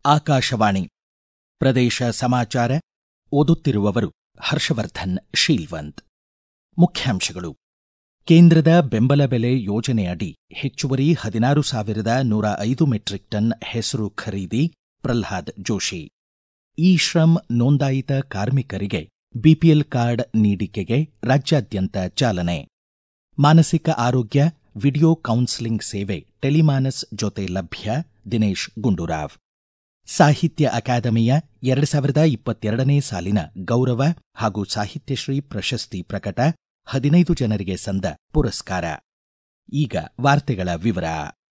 ಆಕಾಶವಾಣಿ ಪ್ರದೇಶ ಸಮಾಚಾರ ಓದುತ್ತಿರುವವರು ಹರ್ಷವರ್ಧನ್ ಶೀಲ್ವಂತ್ ಮುಖ್ಯಾಂಶಗಳು ಕೇಂದ್ರದ ಬೆಂಬಲ ಬೆಲೆ ಯೋಜನೆಯಡಿ ಹೆಚ್ಚುವರಿ ಹದಿನಾರು ಸಾವಿರದ ನೂರ ಐದು ಮೆಟ್ರಿಕ್ ಟನ್ ಹೆಸರು ಖರೀದಿ ಪ್ರಲ್ಹಾದ್ ಜೋಶಿ ಇ ಶ್ರಮ್ ನೋಂದಾಯಿತ ಕಾರ್ಮಿಕರಿಗೆ ಬಿಪಿಎಲ್ ಕಾರ್ಡ್ ನೀಡಿಕೆಗೆ ರಾಜ್ಯಾದ್ಯಂತ ಚಾಲನೆ ಮಾನಸಿಕ ಆರೋಗ್ಯ ವಿಡಿಯೋ ಕೌನ್ಸೆಲಿಂಗ್ ಸೇವೆ ಟೆಲಿಮಾನಸ್ ಜೊತೆ ಲಭ್ಯ ದಿನೇಶ್ ಗುಂಡೂರಾವ್ ಸಾಹಿತ್ಯ ಅಕಾಡೆಮಿಯ ಎರಡು ಸಾವಿರದ ಇಪ್ಪತ್ತೆರಡನೇ ಸಾಲಿನ ಗೌರವ ಹಾಗೂ ಸಾಹಿತ್ಯಶ್ರೀ ಪ್ರಶಸ್ತಿ ಪ್ರಕಟ ಹದಿನೈದು ಜನರಿಗೆ ಸಂದ ಪುರಸ್ಕಾರ ಈಗ ವಾರ್ತೆಗಳ ವಿವರ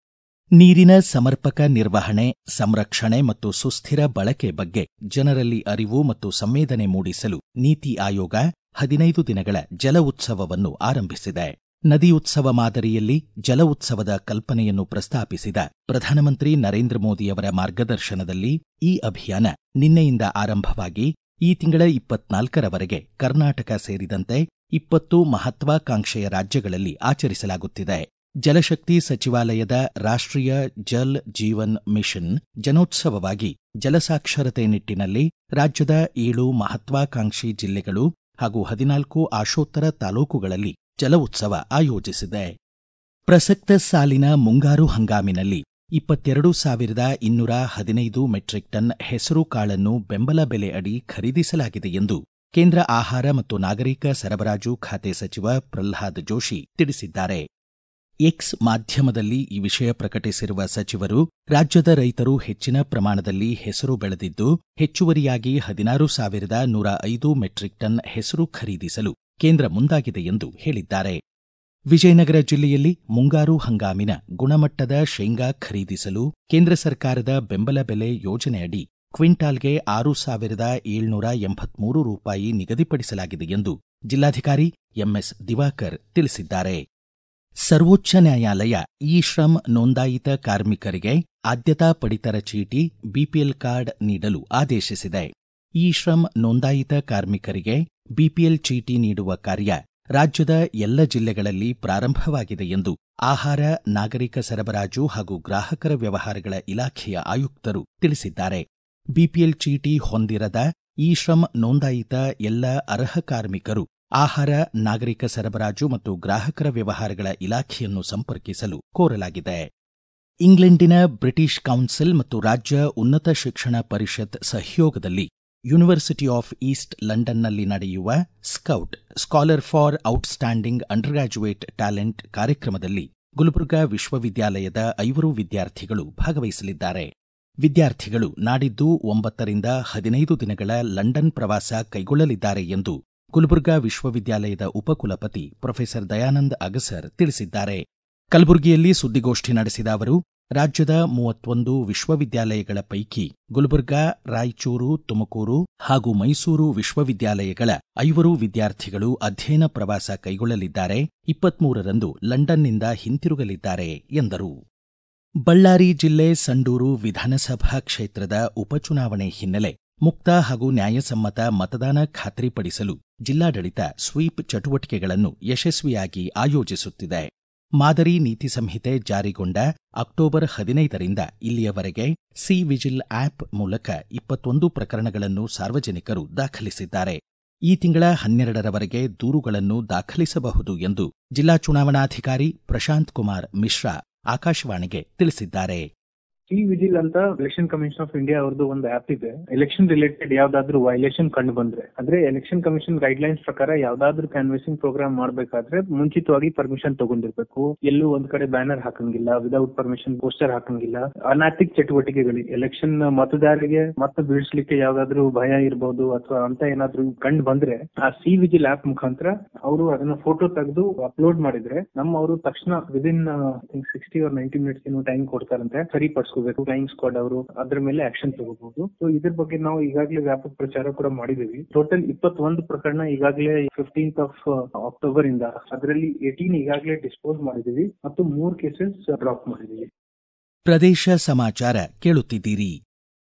ನೀರಿನ ಸಮರ್ಪಕ ನಿರ್ವಹಣೆ ಸಂರಕ್ಷಣೆ ಮತ್ತು ಸುಸ್ಥಿರ ಬಳಕೆ ಬಗ್ಗೆ ಜನರಲ್ಲಿ ಅರಿವು ಮತ್ತು ಸಂವೇದನೆ ಮೂಡಿಸಲು ನೀತಿ ಆಯೋಗ ಹದಿನೈದು ದಿನಗಳ ಜಲ ಉತ್ಸವವನ್ನು ಆರಂಭಿಸಿದೆ ನದಿ ಉತ್ಸವ ಮಾದರಿಯಲ್ಲಿ ಜಲ ಉತ್ಸವದ ಕಲ್ಪನೆಯನ್ನು ಪ್ರಸ್ತಾಪಿಸಿದ ಪ್ರಧಾನಮಂತ್ರಿ ನರೇಂದ್ರ ಮೋದಿಯವರ ಮಾರ್ಗದರ್ಶನದಲ್ಲಿ ಈ ಅಭಿಯಾನ ನಿನ್ನೆಯಿಂದ ಆರಂಭವಾಗಿ ಈ ತಿಂಗಳ ಇಪ್ಪತ್ನಾಲ್ಕರವರೆಗೆ ಕರ್ನಾಟಕ ಸೇರಿದಂತೆ ಇಪ್ಪತ್ತು ಮಹತ್ವಾಕಾಂಕ್ಷೆಯ ರಾಜ್ಯಗಳಲ್ಲಿ ಆಚರಿಸಲಾಗುತ್ತಿದೆ ಜಲಶಕ್ತಿ ಸಚಿವಾಲಯದ ರಾಷ್ಟ್ರೀಯ ಜಲ್ ಜೀವನ್ ಮಿಷನ್ ಜನೋತ್ಸವವಾಗಿ ಜಲಸಾಕ್ಷರತೆ ನಿಟ್ಟಿನಲ್ಲಿ ರಾಜ್ಯದ ಏಳು ಮಹತ್ವಾಕಾಂಕ್ಷಿ ಜಿಲ್ಲೆಗಳು ಹಾಗೂ ಹದಿನಾಲ್ಕು ಆಶೋತ್ತರ ತಾಲೂಕುಗಳಲ್ಲಿ ಜಲ ಉತ್ಸವ ಆಯೋಜಿಸಿದೆ ಪ್ರಸಕ್ತ ಸಾಲಿನ ಮುಂಗಾರು ಹಂಗಾಮಿನಲ್ಲಿ ಇಪ್ಪತ್ತೆರಡು ಸಾವಿರದ ಇನ್ನೂರ ಹದಿನೈದು ಮೆಟ್ರಿಕ್ ಟನ್ ಹೆಸರು ಕಾಳನ್ನು ಬೆಂಬಲ ಬೆಲೆ ಅಡಿ ಖರೀದಿಸಲಾಗಿದೆ ಎಂದು ಕೇಂದ್ರ ಆಹಾರ ಮತ್ತು ನಾಗರಿಕ ಸರಬರಾಜು ಖಾತೆ ಸಚಿವ ಪ್ರಲ್ಹಾದ್ ಜೋಶಿ ತಿಳಿಸಿದ್ದಾರೆ ಎಕ್ಸ್ ಮಾಧ್ಯಮದಲ್ಲಿ ಈ ವಿಷಯ ಪ್ರಕಟಿಸಿರುವ ಸಚಿವರು ರಾಜ್ಯದ ರೈತರು ಹೆಚ್ಚಿನ ಪ್ರಮಾಣದಲ್ಲಿ ಹೆಸರು ಬೆಳೆದಿದ್ದು ಹೆಚ್ಚುವರಿಯಾಗಿ ಹದಿನಾರು ಸಾವಿರದ ನೂರ ಐದು ಮೆಟ್ರಿಕ್ ಟನ್ ಹೆಸರು ಖರೀದಿಸಲು ಕೇಂದ್ರ ಮುಂದಾಗಿದೆ ಎಂದು ಹೇಳಿದ್ದಾರೆ ವಿಜಯನಗರ ಜಿಲ್ಲೆಯಲ್ಲಿ ಮುಂಗಾರು ಹಂಗಾಮಿನ ಗುಣಮಟ್ಟದ ಶೇಂಗಾ ಖರೀದಿಸಲು ಕೇಂದ್ರ ಸರ್ಕಾರದ ಬೆಂಬಲ ಬೆಲೆ ಯೋಜನೆಯಡಿ ಕ್ವಿಂಟಾಲ್ಗೆ ಆರು ಸಾವಿರದ ಏಳ್ನೂರ ಎಂಬತ್ಮೂರು ರೂಪಾಯಿ ನಿಗದಿಪಡಿಸಲಾಗಿದೆ ಎಂದು ಜಿಲ್ಲಾಧಿಕಾರಿ ಎಂಎಸ್ ದಿವಾಕರ್ ತಿಳಿಸಿದ್ದಾರೆ ಸರ್ವೋಚ್ಚ ನ್ಯಾಯಾಲಯ ಇ ಶ್ರಮ್ ನೋಂದಾಯಿತ ಕಾರ್ಮಿಕರಿಗೆ ಆದ್ಯತಾ ಪಡಿತರ ಚೀಟಿ ಬಿಪಿಎಲ್ ಕಾರ್ಡ್ ನೀಡಲು ಆದೇಶಿಸಿದೆ ಇ ಶ್ರಮ್ ನೋಂದಾಯಿತ ಕಾರ್ಮಿಕರಿಗೆ ಬಿಪಿಎಲ್ ಚೀಟಿ ನೀಡುವ ಕಾರ್ಯ ರಾಜ್ಯದ ಎಲ್ಲ ಜಿಲ್ಲೆಗಳಲ್ಲಿ ಪ್ರಾರಂಭವಾಗಿದೆ ಎಂದು ಆಹಾರ ನಾಗರಿಕ ಸರಬರಾಜು ಹಾಗೂ ಗ್ರಾಹಕರ ವ್ಯವಹಾರಗಳ ಇಲಾಖೆಯ ಆಯುಕ್ತರು ತಿಳಿಸಿದ್ದಾರೆ ಬಿಪಿಎಲ್ ಚೀಟಿ ಹೊಂದಿರದ ಇ ಶ್ರಮ್ ನೋಂದಾಯಿತ ಎಲ್ಲ ಅರ್ಹ ಕಾರ್ಮಿಕರು ಆಹಾರ ನಾಗರಿಕ ಸರಬರಾಜು ಮತ್ತು ಗ್ರಾಹಕರ ವ್ಯವಹಾರಗಳ ಇಲಾಖೆಯನ್ನು ಸಂಪರ್ಕಿಸಲು ಕೋರಲಾಗಿದೆ ಇಂಗ್ಲೆಂಡಿನ ಬ್ರಿಟಿಷ್ ಕೌನ್ಸಿಲ್ ಮತ್ತು ರಾಜ್ಯ ಉನ್ನತ ಶಿಕ್ಷಣ ಪರಿಷತ್ ಸಹಯೋಗದಲ್ಲಿ ಯೂನಿವರ್ಸಿಟಿ ಆಫ್ ಈಸ್ಟ್ ಲಂಡನ್ನಲ್ಲಿ ನಡೆಯುವ scout scholar for outstanding undergraduate talent ಕಾರ್ಯಕ್ರಮದಲ್ಲಿ ಗುಲ್ಬರ್ಗಾ ವಿಶ್ವವಿದ್ಯಾಲಯದ ಐವರು ವಿದ್ಯಾರ್ಥಿಗಳು ಭಾಗವಹಿಸಲಿದ್ದಾರೆ ವಿದ್ಯಾರ್ಥಿಗಳು ನಾಡಿದ್ದು ಒಂಬತ್ತರಿಂದ ಹದಿನೈದು ದಿನಗಳ ಲಂಡನ್ ಪ್ರವಾಸ ಕೈಗೊಳ್ಳಲಿದ್ದಾರೆ ಎಂದು ಗುಲ್ಬರ್ಗಾ ವಿಶ್ವವಿದ್ಯಾಲಯದ ಉಪಕುಲಪತಿ ಪ್ರೊಫೆಸರ್ ದಯಾನಂದ್ ಅಗಸರ್ ತಿಳಿಸಿದ್ದಾರೆ ಕಲಬುರಗಿಯಲ್ಲಿ ಸುದ್ದಿಗೋಷ್ಠಿ ನಡೆಸಿದ ಅವರು ರಾಜ್ಯದ ಮೂವತ್ತೊಂದು ವಿಶ್ವವಿದ್ಯಾಲಯಗಳ ಪೈಕಿ ಗುಲ್ಬರ್ಗಾ ರಾಯಚೂರು ತುಮಕೂರು ಹಾಗೂ ಮೈಸೂರು ವಿಶ್ವವಿದ್ಯಾಲಯಗಳ ಐವರು ವಿದ್ಯಾರ್ಥಿಗಳು ಅಧ್ಯಯನ ಪ್ರವಾಸ ಕೈಗೊಳ್ಳಲಿದ್ದಾರೆ ಇಪ್ಪತ್ಮೂರರಂದು ಲಂಡನ್ನಿಂದ ಹಿಂತಿರುಗಲಿದ್ದಾರೆ ಎಂದರು ಬಳ್ಳಾರಿ ಜಿಲ್ಲೆ ಸಂಡೂರು ವಿಧಾನಸಭಾ ಕ್ಷೇತ್ರದ ಉಪಚುನಾವಣೆ ಹಿನ್ನೆಲೆ ಮುಕ್ತ ಹಾಗೂ ನ್ಯಾಯಸಮ್ಮತ ಮತದಾನ ಖಾತ್ರಿಪಡಿಸಲು ಜಿಲ್ಲಾಡಳಿತ ಸ್ವೀಪ್ ಚಟುವಟಿಕೆಗಳನ್ನು ಯಶಸ್ವಿಯಾಗಿ ಆಯೋಜಿಸುತ್ತಿದೆ ಮಾದರಿ ನೀತಿ ಸಂಹಿತೆ ಜಾರಿಗೊಂಡ ಅಕ್ಟೋಬರ್ ಹದಿನೈದರಿಂದ ಇಲ್ಲಿಯವರೆಗೆ ಸಿ ವಿಜಿಲ್ ಆಪ್ ಮೂಲಕ ಇಪ್ಪತ್ತೊಂದು ಪ್ರಕರಣಗಳನ್ನು ಸಾರ್ವಜನಿಕರು ದಾಖಲಿಸಿದ್ದಾರೆ ಈ ತಿಂಗಳ ಹನ್ನೆರಡರವರೆಗೆ ದೂರುಗಳನ್ನು ದಾಖಲಿಸಬಹುದು ಎಂದು ಜಿಲ್ಲಾ ಚುನಾವಣಾಧಿಕಾರಿ ಪ್ರಶಾಂತ್ ಕುಮಾರ್ ಮಿಶ್ರಾ ಆಕಾಶವಾಣಿಗೆ ತಿಳಿಸಿದ್ದಾರೆ ಸಿ ವಿಜಿಲ್ ಅಂತ ಎಲೆಕ್ಷನ್ ಕಮಿಷನ್ ಆಫ್ ಇಂಡಿಯಾ ಅವ್ರದ್ದು ಒಂದು ಆಪ್ ಇದೆ ಎಲೆಕ್ಷನ್ ರಿಲೇಟೆಡ್ ಯಾವ್ದಾದ್ರು ವೈಲೇಷನ್ ಕಂಡು ಬಂದ್ರೆ ಅಂದ್ರೆ ಎಲೆಕ್ಷನ್ ಕಮಿಷನ್ ಗೈಡ್ ಲೈನ್ಸ್ ಪ್ರಕಾರ ಯಾವ್ದಾದ್ರು ಕ್ಯಾನ್ವೆಸಿಂಗ್ ಪ್ರೋಗ್ರಾಮ್ ಮಾಡ್ಬೇಕಾದ್ರೆ ಮುಂಚಿತವಾಗಿ ಪರ್ಮಿಷನ್ ತಗೊಂಡಿರ್ಬೇಕು ಎಲ್ಲೂ ಒಂದ್ ಕಡೆ ಬ್ಯಾನರ್ ಹಾಕಂಗಿಲ್ಲ ವಿದೌಟ್ ಪರ್ಮಿಷನ್ ಪೋಸ್ಟರ್ ಹಾಕಂಗಿಲ್ಲ ಅನಾರ್ಥಿಕ ಚಟುವಟಿಕೆಗಳಿಗೆ ಎಲೆಕ್ಷನ್ ಮತದಾರರಿಗೆ ಮತ ಬೀಳ್ಸ್ಲಿಕ್ಕೆ ಯಾವ್ದಾದ್ರು ಭಯ ಇರಬಹುದು ಅಥವಾ ಅಂತ ಏನಾದ್ರು ಕಂಡು ಬಂದ್ರೆ ಆ ಸಿ ವಿಜಿಲ್ ಆಪ್ ಮುಖಾಂತರ ಅವರು ಅದನ್ನ ಫೋಟೋ ತೆಗೆದು ಅಪ್ಲೋಡ್ ಮಾಡಿದ್ರೆ ನಮ್ಮ ಅವರು ತಕ್ಷಣ within sixty or ninety minutes ಏನೋ ಟೈಮ್ ಕೊಡ್ತಾರಂತೆ ಸರಿಪಡಿಸ್ಕೋಬೇಕು ಫ್ಲೈಯಿಂಗ್ ಸ್ಕ್ವಾಡ್ ಅವರು ಅದ್ರ ಮೇಲೆ ಆಕ್ಷನ್ ತಗೋಬಹುದು ಸೊ ಇದ್ರ ಬಗ್ಗೆ ನಾವು ಈಗಾಗಲೇ ವ್ಯಾಪಕ ಪ್ರಚಾರ ಕೂಡ ಮಾಡಿದೀವಿ ಟೋಟಲ್ ಇಪ್ಪತ್ತೊಂದು ಪ್ರಕರಣ ಈಗಾಗಲೇ ಫಿಫ್ಟೀನ್ತ್ ಆಫ್ ಅಕ್ಟೋಬರ್ ಇಂದ ಅದರಲ್ಲಿ ಏಟೀನ್ ಈಗಾಗಲೇ ಡಿಸ್ಪೋಸ್ ಮಾಡಿದೀವಿ ಮತ್ತು ಮೂರ್ ಕೇಸಸ್ ಡ್ರಾಪ್ ಮಾಡಿದೀವಿ ಪ್ರದೇಶ ಸಮಾಚಾರ ಕೇಳುತ್ತಿದ್ದೀರಿ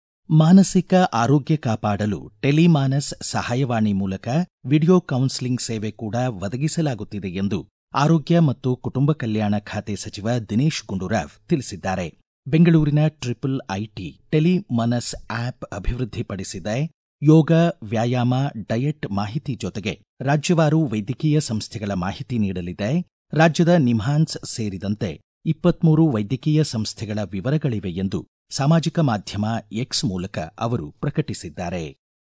ಮಾನಸಿಕ ಆರೋಗ್ಯ ಕಾಪಾಡಲು ಟೆಲಿಮಾನಸ್ ಸಹಾಯವಾಣಿ ಮೂಲಕ ವಿಡಿಯೋ ಕೌನ್ಸೆಲಿಂಗ್ ಸೇವೆ ಕೂಡ ಒದಗಿಸಲಾಗುತ್ತಿದೆ ಎಂದು ಆರೋಗ್ಯ ಮತ್ತು ಕುಟುಂಬ ಕಲ್ಯಾಣ ಖಾತೆ ಸಚಿವ ದಿನೇಶ್ ಗುಂಡೂರಾವ್ ತಿಳಿಸಿದ್ದಾರೆ ಬೆಂಗಳೂರಿನ triple IT tele Manas app ಅಭಿವೃದ್ಧಿಪಡಿಸಿದೆ ಯೋಗ ವ್ಯಾಯಾಮ ಡಯಟ್ ಮಾಹಿತಿ ಜೊತೆಗೆ ರಾಜ್ಯವಾರು ವೈದ್ಯಕೀಯ ಸಂಸ್ಥೆಗಳ ಮಾಹಿತಿ ನೀಡಲಿದೆ ರಾಜ್ಯದ ನಿಮ್ಹಾನ್ಸ್ ಸೇರಿದಂತೆ ಇಪ್ಪತ್ಮೂರು ವೈದ್ಯಕೀಯ ಸಂಸ್ಥೆಗಳ ವಿವರಗಳಿವೆ ಎಂದು ಸಾಮಾಜಿಕ ಮಾಧ್ಯಮ ಎಕ್ಸ್ ಮೂಲಕ ಅವರು ಪ್ರಕಟಿಸಿದ್ದಾರೆ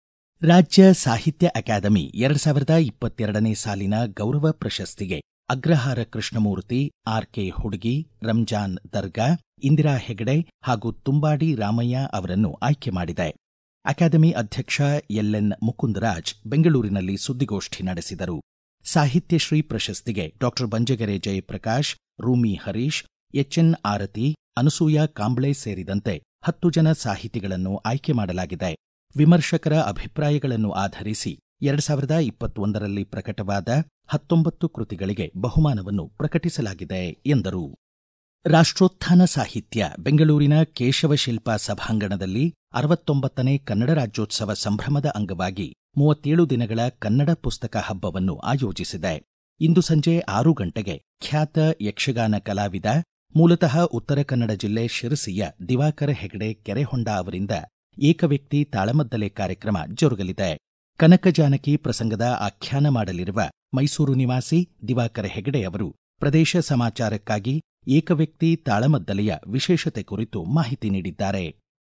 ರಾಜ್ಯ ಸಾಹಿತ್ಯ ಅಕಾಡೆಮಿ ಎರಡ್ ಸಾವಿರದ ಇಪ್ಪತ್ತೆರಡನೇ ಸಾಲಿನ ಗೌರವ ಪ್ರಶಸ್ತಿಗೆ ಅಗ್ರಹಾರ ಕೃಷ್ಣಮೂರ್ತಿ ಆರ್ಕೆ ಹುಡುಗಿ ರಂಜಾನ್ ದರ್ಗಾ ಇಂದಿರಾ ಹೆಗಡೆ ಹಾಗೂ ತುಂಬಾಡಿ ರಾಮಯ್ಯ ಅವರನ್ನು ಆಯ್ಕೆ ಮಾಡಿದೆ ಅಕಾಡೆಮಿ ಅಧ್ಯಕ್ಷ ಎಲ್ಎನ್ ಮುಕುಂದರಾಜ್ ಬೆಂಗಳೂರಿನಲ್ಲಿ ಸುದ್ದಿಗೋಷ್ಠಿ ನಡೆಸಿದರು ಸಾಹಿತ್ಯಶ್ರೀ ಪ್ರಶಸ್ತಿಗೆ ಡಾಕ್ಟರ್ ಬಂಜಗೆರೆ ಜಯಪ್ರಕಾಶ್ ರೂಮಿ ಹರೀಶ್ ಎಚ್ಎನ್ ಆರತಿ ಅನಸೂಯ ಕಾಂಬ್ಳೆ ಸೇರಿದಂತೆ ಹತ್ತು ಜನ ಸಾಹಿತಿಗಳನ್ನು ಆಯ್ಕೆ ಮಾಡಲಾಗಿದೆ ವಿಮರ್ಶಕರ ಅಭಿಪ್ರಾಯಗಳನ್ನು ಆಧರಿಸಿ ಎರಡ್ ಸಾವಿರದ ಇಪ್ಪತ್ತೊಂದರಲ್ಲಿ ಪ್ರಕಟವಾದ ಹತ್ತೊಂಬತ್ತು ಕೃತಿಗಳಿಗೆ ಬಹುಮಾನವನ್ನು ಪ್ರಕಟಿಸಲಾಗಿದೆ ಎಂದರು ರಾಷ್ಟ್ರೋತ್ಥಾನ ಸಾಹಿತ್ಯ ಬೆಂಗಳೂರಿನ ಕೇಶವಶಿಲ್ಪ ಸಭಾಂಗಣದಲ್ಲಿ ಅರವತ್ತೊಂಬತ್ತನೇ ಕನ್ನಡ ರಾಜ್ಯೋತ್ಸವ ಸಂಭ್ರಮದ ಅಂಗವಾಗಿ ಮೂವತ್ತೇಳು ದಿನಗಳ ಕನ್ನಡ ಪುಸ್ತಕ ಹಬ್ಬವನ್ನು ಆಯೋಜಿಸಿದೆ ಇಂದು ಸಂಜೆ ಆರು ಗಂಟೆಗೆ ಖ್ಯಾತ ಯಕ್ಷಗಾನ ಕಲಾವಿದ ಮೂಲತಃ ಉತ್ತರ ಕನ್ನಡ ಜಿಲ್ಲೆ ಶಿರಸಿಯ ದಿವಾಕರ ಹೆಗಡೆ ಕೆರೆಹೊಂಡ ಅವರಿಂದ ಏಕವ್ಯಕ್ತಿ ತಾಳಮದ್ದಲೆ ಕಾರ್ಯಕ್ರಮ ಜರುಗಲಿದೆ ಕನಕ ಜಾನಕಿ ಪ್ರಸಂಗದ ಆಖ್ಯಾನ ಮಾಡಲಿರುವ ಮೈಸೂರು ನಿವಾಸಿ ದಿವಾಕರ ಹೆಗಡೆ ಅವರು ಪ್ರದೇಶ ಸಮಾಚಾರಕ್ಕಾಗಿ ಏಕವ್ಯಕ್ತಿ ತಾಳಮದ್ದಲೆಯ ವಿಶೇಷತೆ ಕುರಿತು ಮಾಹಿತಿ ನೀಡಿದ್ದಾರೆ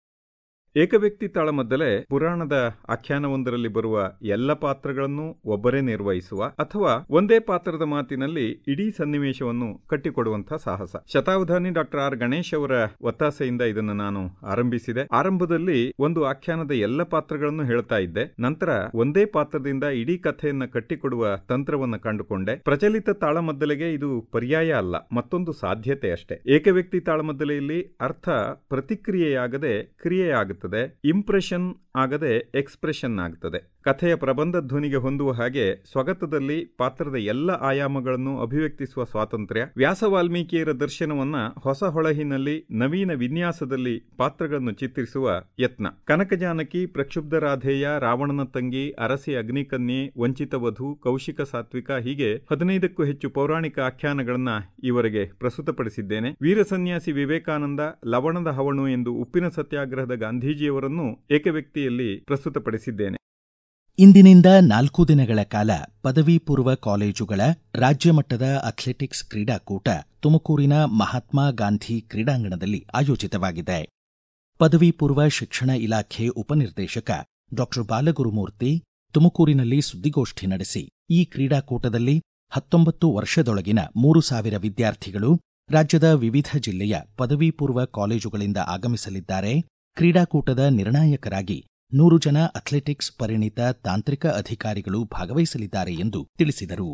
ಏಕವ್ಯಕ್ತಿ ತಾಳಮದ್ದಲೆ ಪುರಾಣದ ಆಖ್ಯಾನವೊಂದರಲ್ಲಿ ಬರುವ ಎಲ್ಲ ಪಾತ್ರಗಳನ್ನು ಒಬ್ಬರೇ ನಿರ್ವಹಿಸುವ ಅಥವಾ ಒಂದೇ ಪಾತ್ರದ ಮಾತಿನಲ್ಲಿ ಇಡೀ ಸನ್ನಿವೇಶವನ್ನು ಕಟ್ಟಿಕೊಡುವಂತಹ ಸಾಹಸ ಶತಾವಧಾನಿ ಡಾಕ್ಟರ್ ಆರ್ ಗಣೇಶ್ ಅವರ ಒತ್ತಾಸೆಯಿಂದ ಇದನ್ನು ನಾನು ಆರಂಭಿಸಿದೆ ಆರಂಭದಲ್ಲಿ ಒಂದು ಆಖ್ಯಾನದ ಎಲ್ಲ ಪಾತ್ರಗಳನ್ನು ಹೇಳ್ತಾ ಇದ್ದೆ ನಂತರ ಒಂದೇ ಪಾತ್ರದಿಂದ ಇಡೀ ಕಥೆಯನ್ನ ಕಟ್ಟಿಕೊಡುವ ತಂತ್ರವನ್ನು ಕಂಡುಕೊಂಡೆ ಪ್ರಚಲಿತ ತಾಳಮದ್ದಲೆಗೆ ಇದು ಪರ್ಯಾಯ ಅಲ್ಲ ಮತ್ತೊಂದು ಸಾಧ್ಯತೆ ಅಷ್ಟೇ ಏಕವ್ಯಕ್ತಿ ತಾಳಮದ್ದಲೆಯಲ್ಲಿ ಅರ್ಥ ಪ್ರತಿಕ್ರಿಯೆಯಾಗದೆ ಕ್ರಿಯೆಯಾಗುತ್ತದೆ ಇಂಪ್ರೆಷನ್ ಆಗದೆ ಎಕ್ಸ್ಪ್ರೆಷನ್ ಆಗುತ್ತದೆ ಕಥೆಯ ಪ್ರಬಂಧ ಧ್ವನಿಗೆ ಹೊಂದುವ ಹಾಗೆ ಸ್ವಗತದಲ್ಲಿ ಪಾತ್ರದ ಎಲ್ಲ ಆಯಾಮಗಳನ್ನು ಅಭಿವ್ಯಕ್ತಿಸುವ ಸ್ವಾತಂತ್ರ್ಯ ವ್ಯಾಸ ವಾಲ್ಮೀಕಿಯರ ದರ್ಶನವನ್ನ ಹೊಸ ಹೊಳಹಿನಲ್ಲಿ ನವೀನ ವಿನ್ಯಾಸದಲ್ಲಿ ಪಾತ್ರಗಳನ್ನು ಚಿತ್ರಿಸುವ ಯತ್ನ ಕನಕಜಾನಕಿ ಪ್ರಕ್ಷುಬ್ಧರಾಧೇಯ ರಾವಣನ ತಂಗಿ ಅರಸಿ ಅಗ್ನಿಕನ್ಯೆ ವಂಚಿತ ವಧು ಕೌಶಿಕ ಸಾತ್ವಿಕ ಹೀಗೆ ಹದಿನೈದಕ್ಕೂ ಹೆಚ್ಚು ಪೌರಾಣಿಕ ಆಖ್ಯಾನಗಳನ್ನ ಈವರೆಗೆ ಪ್ರಸ್ತುತಪಡಿಸಿದ್ದೇನೆ ವೀರ ಸನ್ಯಾಸಿ ವಿವೇಕಾನಂದ ಲವಣದ ಹವಣು ಎಂದು ಉಪ್ಪಿನ ಸತ್ಯಾಗ್ರಹದ ಗಾಂಧೀಜಿಯವರನ್ನು ಏಕವ್ಯಕ್ತಿಯಲ್ಲಿ ಪ್ರಸ್ತುತಪಡಿಸಿದ್ದೇನೆ ಇಂದಿನಿಂದ ನಾಲ್ಕು ದಿನಗಳ ಕಾಲ ಪದವಿ ಪೂರ್ವ ಕಾಲೇಜುಗಳ ರಾಜ್ಯ ಮಟ್ಟದ ಅಥ್ಲೆಟಿಕ್ಸ್ ಕ್ರೀಡಾಕೂಟ ತುಮಕೂರಿನ ಮಹಾತ್ಮ ಗಾಂಧಿ ಕ್ರೀಡಾಂಗಣದಲ್ಲಿ ಆಯೋಜಿತವಾಗಿದೆ ಪದವಿ ಪೂರ್ವ ಶಿಕ್ಷಣ ಇಲಾಖೆ ಉಪನಿರ್ದೇಶಕ ಡಾಕ್ಟರ್ ಬಾಲಗುರುಮೂರ್ತಿ ತುಮಕೂರಿನಲ್ಲಿ ಸುದ್ದಿಗೋಷ್ಠಿ ನಡೆಸಿ ಈ ಕ್ರೀಡಾಕೂಟದಲ್ಲಿ ಹತ್ತೊಂಬತ್ತು ವರ್ಷದೊಳಗಿನ ಮೂರು ಸಾವಿರ ವಿದ್ಯಾರ್ಥಿಗಳು ರಾಜ್ಯದ ವಿವಿಧ ಜಿಲ್ಲೆಯ ಪದವಿ ಪೂರ್ವ ಕಾಲೇಜುಗಳಿಂದ ಆಗಮಿಸಲಿದ್ದಾರೆ ಕ್ರೀಡಾಕೂಟದ ನಿರ್ಣಾಯಕರಾಗಿ ನೂರು ಜನ ಅಥ್ಲೆಟಿಕ್ಸ್ ಪರಿಣಿತ ತಾಂತ್ರಿಕ ಅಧಿಕಾರಿಗಳು ಭಾಗವಹಿಸಲಿದ್ದಾರೆ ಎಂದು ತಿಳಿಸಿದರು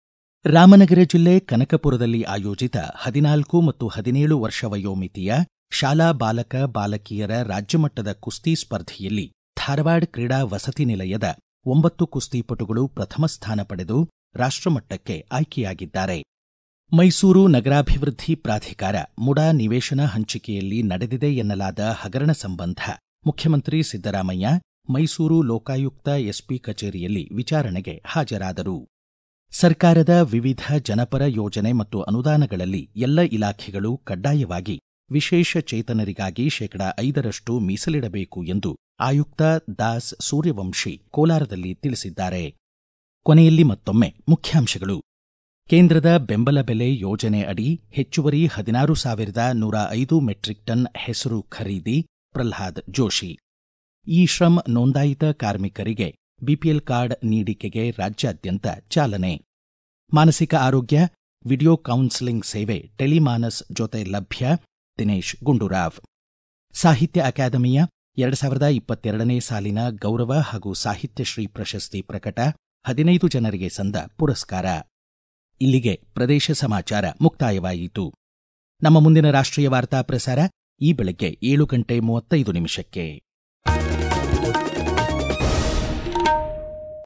ರಾಮನಗರ ಜಿಲ್ಲೆ ಕನಕಪುರದಲ್ಲಿ ಆಯೋಜಿತ ಹದಿನಾಲ್ಕು ಮತ್ತು ಹದಿನೇಳು ವರ್ಷ ವಯೋಮಿತಿಯ ಶಾಲಾ ಬಾಲಕ ಬಾಲಕಿಯರ ರಾಜ್ಯಮಟ್ಟದ ಕುಸ್ತಿ ಸ್ಪರ್ಧೆಯಲ್ಲಿ ಧಾರವಾಡ ಕ್ರೀಡಾ ವಸತಿ ನಿಲಯದ ಒಂಬತ್ತು ಕುಸ್ತಿಪಟುಗಳು ಪ್ರಥಮ ಸ್ಥಾನ ಪಡೆದು ರಾಷ್ಟ್ರಮಟ್ಟಕ್ಕೆ ಆಯ್ಕೆಯಾಗಿದ್ದಾರೆ ಮೈಸೂರು ನಗರಾಭಿವೃದ್ಧಿ ಪ್ರಾಧಿಕಾರ ಮುಡಾ ನಿವೇಶನ ಹಂಚಿಕೆಯಲ್ಲಿ ನಡೆದಿದೆ ಎನ್ನಲಾದ ಹಗರಣ ಸಂಬಂಧ ಮುಖ್ಯಮಂತ್ರಿ ಸಿದ್ದರಾಮಯ್ಯ ಮೈಸೂರು ಲೋಕಾಯುಕ್ತ ಎಸ್ಪಿ ಕಚೇರಿಯಲ್ಲಿ ವಿಚಾರಣೆಗೆ ಹಾಜರಾದರು ಸರ್ಕಾರದ ವಿವಿಧ ಜನಪರ ಯೋಜನೆ ಮತ್ತು ಅನುದಾನಗಳಲ್ಲಿ ಎಲ್ಲ ಇಲಾಖೆಗಳು ಕಡ್ಡಾಯವಾಗಿ ವಿಶೇಷ ಚೇತನರಿಗಾಗಿ ಶೇಕಡಾ ಐದರಷ್ಟು ಮೀಸಲಿಡಬೇಕು ಎಂದು ಆಯುಕ್ತ ದಾಸ್ ಸೂರ್ಯವಂಶಿ ಕೋಲಾರದಲ್ಲಿ ತಿಳಿಸಿದ್ದಾರೆ ಕೊನೆಯಲ್ಲಿ ಮತ್ತೊಮ್ಮೆ ಮುಖ್ಯಾಂಶಗಳು ಕೇಂದ್ರದ ಬೆಂಬಲ ಬೆಲೆ ಯೋಜನೆ ಅಡಿ ಹೆಚ್ಚುವರಿ ಹದಿನಾರು ಸಾವಿರದ ನೂರ ಐದು ಮೆಟ್ರಿಕ್ ಟನ್ ಹೆಸರು ಖರೀದಿ ಪ್ರಲ್ಹಾದ್ ಜೋಶಿ ಇ ಶ್ರಮ್ ನೋಂದಾಯಿತ ಕಾರ್ಮಿಕರಿಗೆ ಬಿಪಿಎಲ್ ಕಾರ್ಡ್ ನೀಡಿಕೆಗೆ ರಾಜ್ಯಾದ್ಯಂತ ಚಾಲನೆ ಮಾನಸಿಕ ಆರೋಗ್ಯ ವಿಡಿಯೋ ಕೌನ್ಸೆಲಿಂಗ್ ಸೇವೆ ಟೆಲಿಮಾನಸ್ ಜೊತೆ ಲಭ್ಯ ದಿನೇಶ್ ಗುಂಡೂರಾವ್ ಸಾಹಿತ್ಯ ಅಕಾಡೆಮಿಯ ಎರಡು ಸಾವಿರದ ಇಪ್ಪತ್ತೆರಡನೇ ಸಾಲಿನ ಗೌರವ ಹಾಗೂ ಸಾಹಿತ್ಯಶ್ರೀ ಪ್ರಶಸ್ತಿ ಪ್ರಕಟ ಹದಿನೈದು ಜನರಿಗೆ ಸಂದ ಪುರಸ್ಕಾರ ಇಲ್ಲಿಗೆ ಪ್ರದೇಶ ಸಮಾಚಾರ ಮುಕ್ತಾಯವಾಯಿತು ನಮ್ಮ ಮುಂದಿನ ರಾಷ್ಟ್ರೀಯ ವಾರ್ತಾ ಪ್ರಸಾರ ಈ ಬೆಳಗ್ಗೆ ಏಳು ಗಂಟೆ ಮೂವತ್ತೈದು ನಿಮಿಷಕ್ಕೆ